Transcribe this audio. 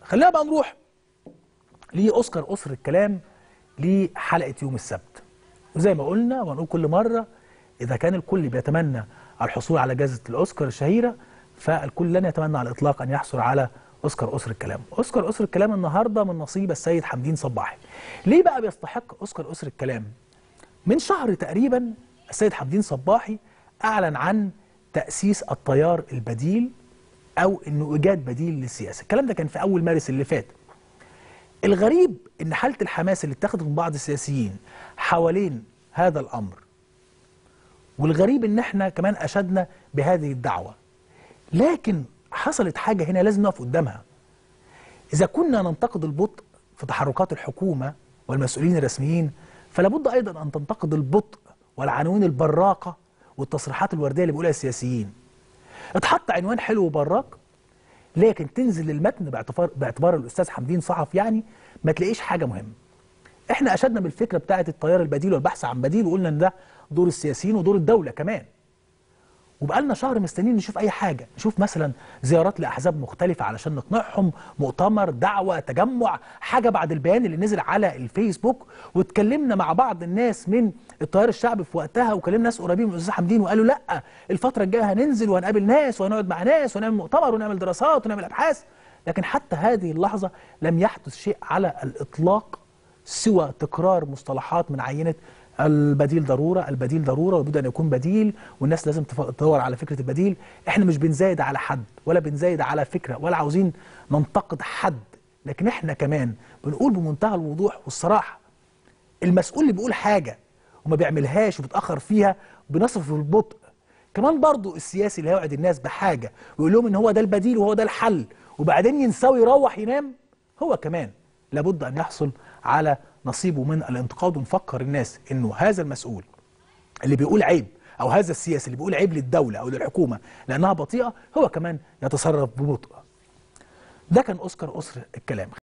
خلينا بقى نروح لاوسكار اسر الكلام لحلقه يوم السبت وزي ما قلنا وهنقول كل مره اذا كان الكل بيتمنى الحصول على جائزه الاوسكار الشهيره فالكل لن يتمنى على الاطلاق ان يحصل على اوسكار اسر الكلام اوسكار اسر الكلام النهارده من نصيب السيد حمدين صباحي ليه بقى بيستحق اوسكار اسر الكلام من شهر تقريبا السيد حمدين صباحي اعلن عن تاسيس التيار البديل او انه ايجاد بديل للسياسه الكلام ده كان في اول مارس اللي فات الغريب ان حاله الحماس اللي اتخذت من بعض السياسيين حوالين هذا الامر والغريب ان احنا كمان اشدنا بهذه الدعوه لكن حصلت حاجه هنا لازم نقف قدامها اذا كنا ننتقد البطء في تحركات الحكومه والمسؤولين الرسميين فلا بد ايضا ان تنتقد البطء والعناوين البراقه والتصريحات الورديه اللي بيقولها السياسيين اتحط عنوان حلو وبراق لكن تنزل المتن باعتبار باعتبار الاستاذ حمدين صحف يعني ما تلاقيش حاجه مهمه احنا اشدنا بالفكره بتاعه التيار البديل والبحث عن بديل وقلنا ان ده دور السياسيين ودور الدوله كمان وبقالنا شهر مستنيين نشوف اي حاجه نشوف مثلا زيارات لاحزاب مختلفه علشان نقنعهم مؤتمر دعوه تجمع حاجه بعد البيان اللي نزل على الفيسبوك واتكلمنا مع بعض الناس من التيار الشعبي في وقتها وكلمنا ناس قريبين من الاستاذ حمدين وقالوا لا الفتره الجايه هننزل وهنقابل ناس وهنقعد مع ناس ونعمل مؤتمر ونعمل دراسات ونعمل ابحاث لكن حتى هذه اللحظه لم يحدث شيء على الاطلاق سوى تكرار مصطلحات من عينه البديل ضروره البديل ضروره وبد ان يكون بديل والناس لازم تدور على فكره البديل احنا مش بنزايد على حد ولا بنزايد على فكره ولا عاوزين ننتقد حد لكن احنا كمان بنقول بمنتهى الوضوح والصراحه المسؤول اللي بيقول حاجه وما بيعملهاش وبيتاخر فيها بنصف البطء كمان برضو السياسي اللي هيوعد الناس بحاجه ويقول لهم ان هو ده البديل وهو ده الحل وبعدين ينساوي يروح ينام هو كمان لابد ان يحصل على نصيبه من الانتقاد ونفكر الناس انه هذا المسؤول اللي بيقول عيب او هذا السياسي اللي بيقول عيب للدوله او للحكومه لانها بطيئه هو كمان يتصرف ببطء ده كان اوسكار اسر الكلام